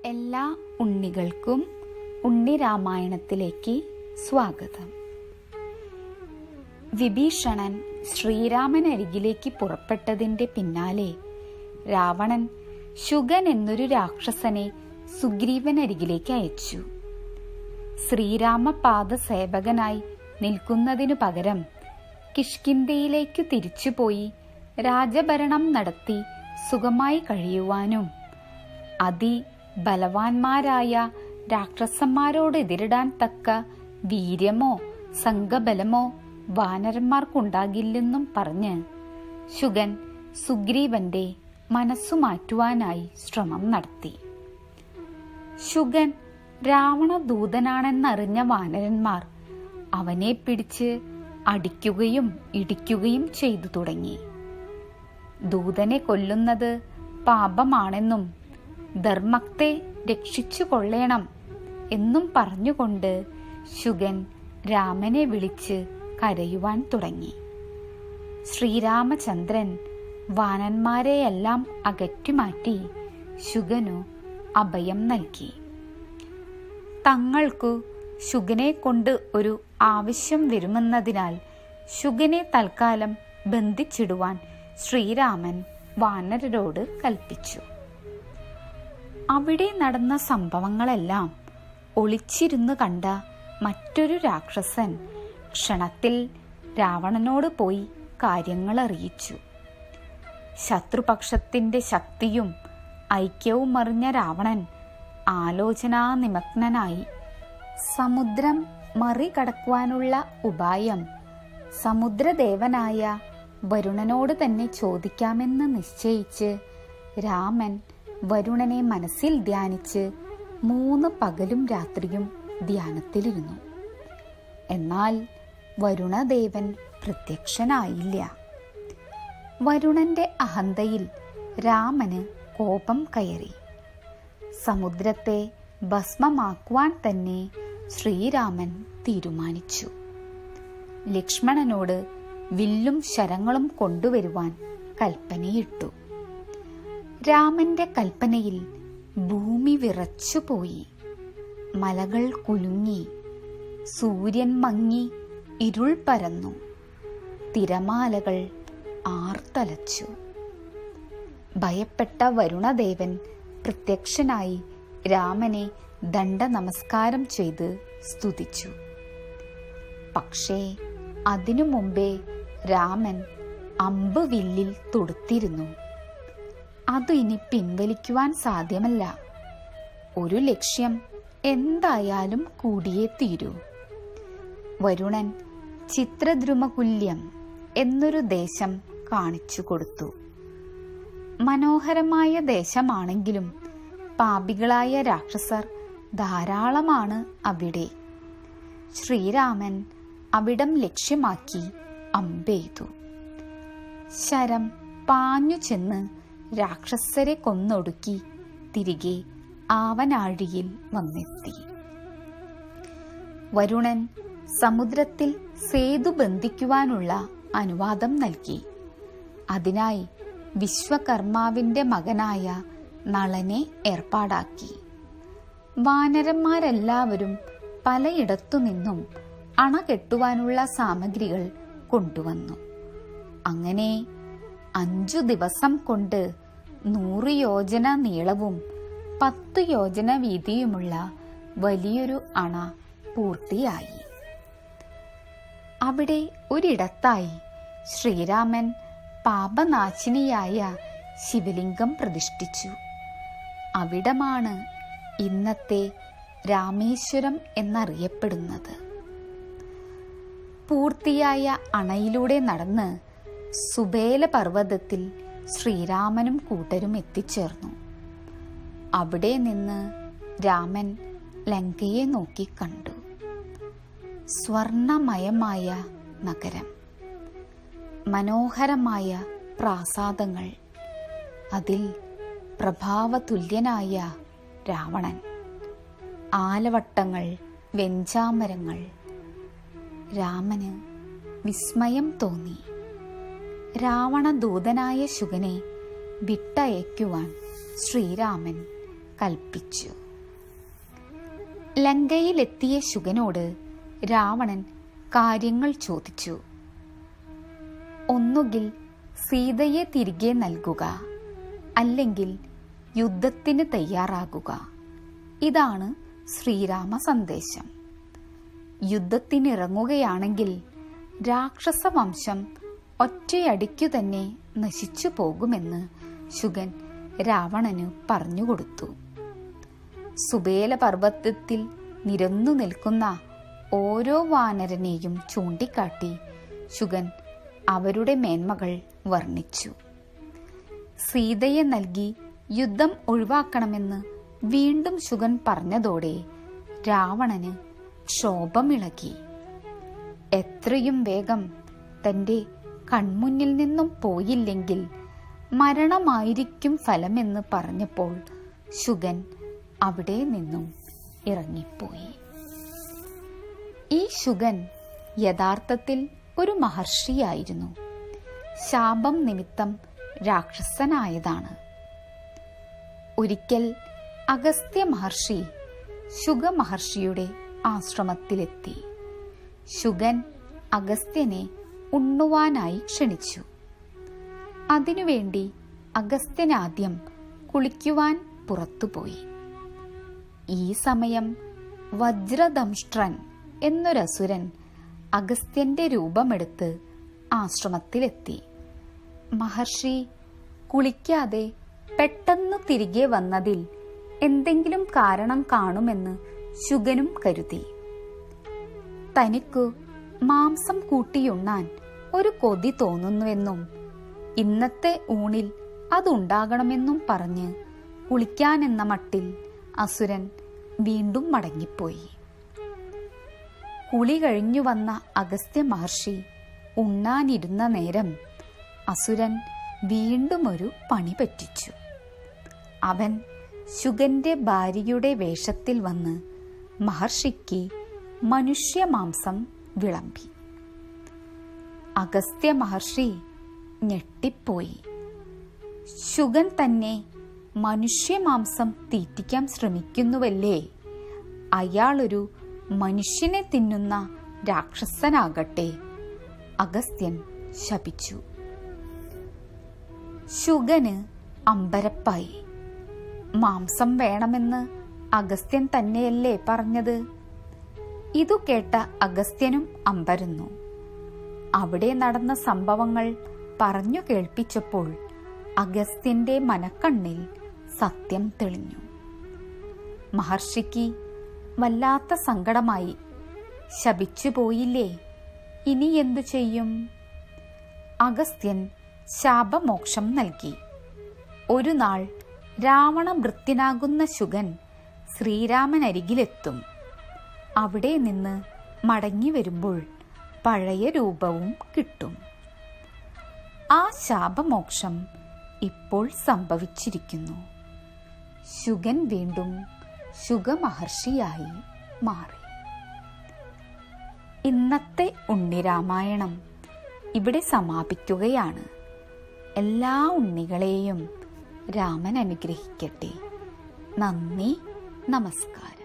എല്ലാ ഉണ്ണികൾക്കും ഉണ്ണി രാമായണത്തിലേക്ക് സ്വാഗതം വിഭീഷണൻ ശ്രീരാമനരികിലേക്ക് പുറപ്പെട്ടതിന്റെ പിന്നാലെ രാവണൻ ശുഗൻ എന്നൊരു രാക്ഷസനെ സുഗ്രീവനരികിലേക്ക് അയച്ചു ശ്രീരാമപാദ സേവകനായി നിൽക്കുന്നതിനു പകരം കിഷ്കിന്ധയിലേക്കു തിരിച്ചുപോയി രാജഭരണം നടത്തി സുഖമായി കഴിയുവാനും അതി ബലവാന്മാരായ രാക്ഷസന്മാരോട് എതിരിടാൻ തക്ക വീര്യമോ സംഘബലമോ വാനരന്മാർക്കുണ്ടാകില്ലെന്നും പറഞ്ഞ് ശുഗൻ സുഗ്രീവന്റെ മനസ്സു മാറ്റുവാനായി ശ്രമം നടത്തി ശുഗൻ രാവണദൂതനാണെന്നറിഞ്ഞ വാനരന്മാർ അവനെ പിടിച്ച് അടിക്കുകയും ഇടിക്കുകയും ചെയ്തു തുടങ്ങി ദൂതനെ കൊല്ലുന്നത് പാപമാണെന്നും ധർമ്മത്തെ രക്ഷിച്ചു കൊള്ളേണം എന്നും പറഞ്ഞുകൊണ്ട് ശുഗൻ രാമനെ വിളിച്ച് കരയുവാൻ തുടങ്ങി ശ്രീരാമചന്ദ്രൻ വാനന്മാരെയെല്ലാം അകറ്റിമാറ്റി ശുഗനു അഭയം നൽകി തങ്ങൾക്കു ശുഗനെ കൊണ്ട് ഒരു ആവശ്യം വരുമെന്നതിനാൽ ശുഗനെ തൽക്കാലം ബന്ധിച്ചിടുവാൻ ശ്രീരാമൻ വാനരരോട് കൽപ്പിച്ചു അവിടെ നടന്ന സംഭവങ്ങളെല്ലാം ഒളിച്ചിരുന്നു കണ്ട മറ്റൊരു രാക്ഷസൻ ക്ഷണത്തിൽ രാവണനോട് പോയി കാര്യങ്ങൾ അറിയിച്ചു ശത്രുപക്ഷത്തിന്റെ ശക്തിയും ഐക്യവും അറിഞ്ഞ രാവണൻ ആലോചനാ നിമഗ്നനായി സമുദ്രം മറികടക്കുവാനുള്ള ഉപായം സമുദ്രദേവനായ വരുണനോട് തന്നെ ചോദിക്കാമെന്ന് നിശ്ചയിച്ച് രാമൻ വരുണനെ മനസ്സിൽ ധ്യാനിച്ച് മൂന്ന് പകലും രാത്രിയും ധ്യാനത്തിലിരുന്നു എന്നാൽ വരുണദേവൻ പ്രത്യക്ഷനായില്ല വരുണന്റെ അഹന്തയിൽ രാമന് കോപം കയറി സമുദ്രത്തെ ഭസ്മമാക്കുവാൻ തന്നെ ശ്രീരാമൻ തീരുമാനിച്ചു ലക്ഷ്മണനോട് വില്ലും ശരങ്ങളും കൊണ്ടുവരുവാൻ കൽപ്പനയിട്ടു രാമന്റെ കൽപ്പനയിൽ ഭൂമി വിറച്ചുപോയി മലകൾ കുലുങ്ങി സൂര്യൻ മങ്ങി ഇരുൾ പരന്നു തിരമാലകൾ ആർത്തലച്ചു ഭയപ്പെട്ട വരുണദേവൻ പ്രത്യക്ഷനായി രാമനെ ദണ്ഡ നമസ്കാരം ചെയ്ത് സ്തുതിച്ചു പക്ഷേ അതിനു മുമ്പേ രാമൻ അമ്പ് വില്ലിൽ തൊടുത്തിരുന്നു അത് ഇനി പിൻവലിക്കുവാൻ സാധ്യമല്ല ഒരു ലക്ഷ്യം എന്തായാലും കൂടിയേ തീരൂ വരുണൻ ചിത്രദ്രുമകുല്യം എന്നൊരു ദേശം കാണിച്ചു കൊടുത്തു മനോഹരമായ ദേശമാണെങ്കിലും പാപികളായ രാക്ഷസർ ധാരാളമാണ് അവിടെ ശ്രീരാമൻ അവിടം ലക്ഷ്യമാക്കി അമ്പെയ്തു ശരം പാഞ്ഞു ചെന്ന് രാക്ഷസരെ കൊന്നൊടുക്കി തിരികെ ആവനാഴിയിൽ വന്നെത്തി വരുണൻ സമുദ്രത്തിൽ സേതു ബന്ധിക്കുവാനുള്ള അനുവാദം നൽകി അതിനായി വിശ്വകർമാവിന്റെ മകനായ നളനെ ഏർപ്പാടാക്കി വാനരന്മാരെല്ലാവരും പലയിടത്തു നിന്നും അണ കെട്ടുവാനുള്ള സാമഗ്രികൾ കൊണ്ടുവന്നു അങ്ങനെ അഞ്ചു ദിവസം കൊണ്ട് നൂറ് യോജന നീളവും പത്തു യോജന വീതിയുമുള്ള വലിയൊരു അണ പൂർത്തിയായി അവിടെ ഒരിടത്തായി ശ്രീരാമൻ പാപനാശിനിയായ ശിവലിംഗം പ്രതിഷ്ഠിച്ചു അവിടമാണ് ഇന്നത്തെ രാമേശ്വരം എന്നറിയപ്പെടുന്നത് പൂർത്തിയായ അണയിലൂടെ നടന്ന് സുബേല പർവ്വതത്തിൽ ശ്രീരാമനും കൂട്ടരും എത്തിച്ചേർന്നു അവിടെ നിന്ന് രാമൻ ലങ്കയെ നോക്കി കണ്ടു സ്വർണമയമായ നഗരം മനോഹരമായ പ്രാസാദങ്ങൾ അതിൽ പ്രഭാവതുല്യനായ രാവണൻ ആലവട്ടങ്ങൾ വെഞ്ചാമരങ്ങൾ രാമന് വിസ്മയം തോന്നി രാവണദൂതനായ ശുഗനെ വിട്ടയക്കുവാൻ ശ്രീരാമൻ കൽപ്പിച്ചു ലങ്കയിലെത്തിയ ശുഗനോട് രാവണൻ കാര്യങ്ങൾ ചോദിച്ചു ഒന്നുകിൽ സീതയെ തിരികെ നൽകുക അല്ലെങ്കിൽ യുദ്ധത്തിന് തയ്യാറാകുക ഇതാണ് ശ്രീരാമ സന്ദേശം യുദ്ധത്തിനിറങ്ങുകയാണെങ്കിൽ രാക്ഷസ വംശം ഒറ്റയടിക്കു തന്നെ നശിച്ചു പോകുമെന്ന് ശുഗൻ രാവണന് പറഞ്ഞുകൊടുത്തു സുബേല പർവ്വതത്തിൽ നിരന്നു നിൽക്കുന്ന ഓരോ വാനരനെയും ചൂണ്ടിക്കാട്ടി ശുഗൻ അവരുടെ മേന്മകൾ വർണ്ണിച്ചു സീതയെ നൽകി യുദ്ധം ഒഴിവാക്കണമെന്ന് വീണ്ടും ശുഗൻ പറഞ്ഞതോടെ രാവണന് ക്ഷോഭമിളകി എത്രയും വേഗം തന്റെ കൺമുന്നിൽ നിന്നും പോയില്ലെങ്കിൽ മരണമായിരിക്കും ഫലമെന്ന് പറഞ്ഞപ്പോൾ ശുഗൻ അവിടെ നിന്നും ഇറങ്ങിപ്പോയി ഈ ശുഗൻ യഥാർത്ഥത്തിൽ ഒരു മഹർഷിയായിരുന്നു ശാപം നിമിത്തം രാക്ഷസനായതാണ് ഒരിക്കൽ അഗസ്ത്യ മഹർഷി ശുഗ മഹർഷിയുടെ ആശ്രമത്തിലെത്തി ശുഗൻ അഗസ്ത്യനെ ഉണ്ണുവാനായി ക്ഷണിച്ചു അതിനുവേണ്ടി അഗസ്ത്യനാദ്യം കുളിക്കുവാൻ പുറത്തുപോയി ഈ സമയം വജ്രദംഷ്ട്രൻ എന്നൊരസുരൻ അഗസ്ത്യന്റെ രൂപമെടുത്ത് ആശ്രമത്തിലെത്തി മഹർഷി കുളിക്കാതെ പെട്ടെന്ന് തിരികെ വന്നതിൽ എന്തെങ്കിലും കാരണം കാണുമെന്ന് ശുഗനും കരുതി തനിക്കു മാംസം കൂട്ടിയുണ്ണാൻ ഒരു കൊതി തോന്നുന്നുവെന്നും ഇന്നത്തെ ഊണിൽ അതുണ്ടാകണമെന്നും പറഞ്ഞ് കുളിക്കാനെന്ന മട്ടിൽ അസുരൻ വീണ്ടും മടങ്ങിപ്പോയി കുളി കഴിഞ്ഞു വന്ന അഗസ്ത്യ മഹർഷി ഉണ്ണാനിരുന്ന നേരം അസുരൻ വീണ്ടും ഒരു പണി പറ്റിച്ചു അവൻ ശുഗന്റെ ഭാര്യയുടെ വേഷത്തിൽ വന്ന് മഹർഷിക്ക് മനുഷ്യമാംസം വിളമ്പി അഗസ്ത്യ മഹർഷി ഞെട്ടിപ്പോയി ശുഗൻ തന്നെ മനുഷ്യമാംസം തീറ്റിക്കാൻ ശ്രമിക്കുന്നുവല്ലേ അയാളൊരു മനുഷ്യനെ തിന്നുന്ന രാക്ഷസനാകട്ടെ അഗസ്ത്യൻ ശപിച്ചു ശുഗന് അമ്പരപ്പായി മാംസം വേണമെന്ന് അഗസ്ത്യൻ തന്നെയല്ലേ പറഞ്ഞത് ഇതു കേട്ട അഗസ്ത്യനും അമ്പരന്നു അവിടെ നടന്ന സംഭവങ്ങൾ പറഞ്ഞു കേൾപ്പിച്ചപ്പോൾ അഗസ്ത്യന്റെ മനക്കണ്ണിൽ സത്യം തെളിഞ്ഞു മഹർഷിക്ക് വല്ലാത്ത സങ്കടമായി ശപിച്ചു പോയില്ലേ ഇനി എന്തു ചെയ്യും അഗസ്ത്യൻ ശാപമോക്ഷം നൽകി ഒരു നാൾ രാവണഭൃത്യനാകുന്ന ശുഗൻ ശ്രീരാമനരികിലെത്തും അവിടെ നിന്ന് മടങ്ങി വരുമ്പോൾ പഴയ രൂപവും കിട്ടും ആ ശാപമോക്ഷം ഇപ്പോൾ സംഭവിച്ചിരിക്കുന്നു ശുഗൻ വീണ്ടും ശുഗമഹർഷിയായി മാറി ഇന്നത്തെ ഉണ്ണിരാമായണം ഇവിടെ സമാപിക്കുകയാണ് എല്ലാ ഉണ്ണികളെയും രാമൻ അനുഗ്രഹിക്കട്ടെ നന്ദി നമസ്കാരം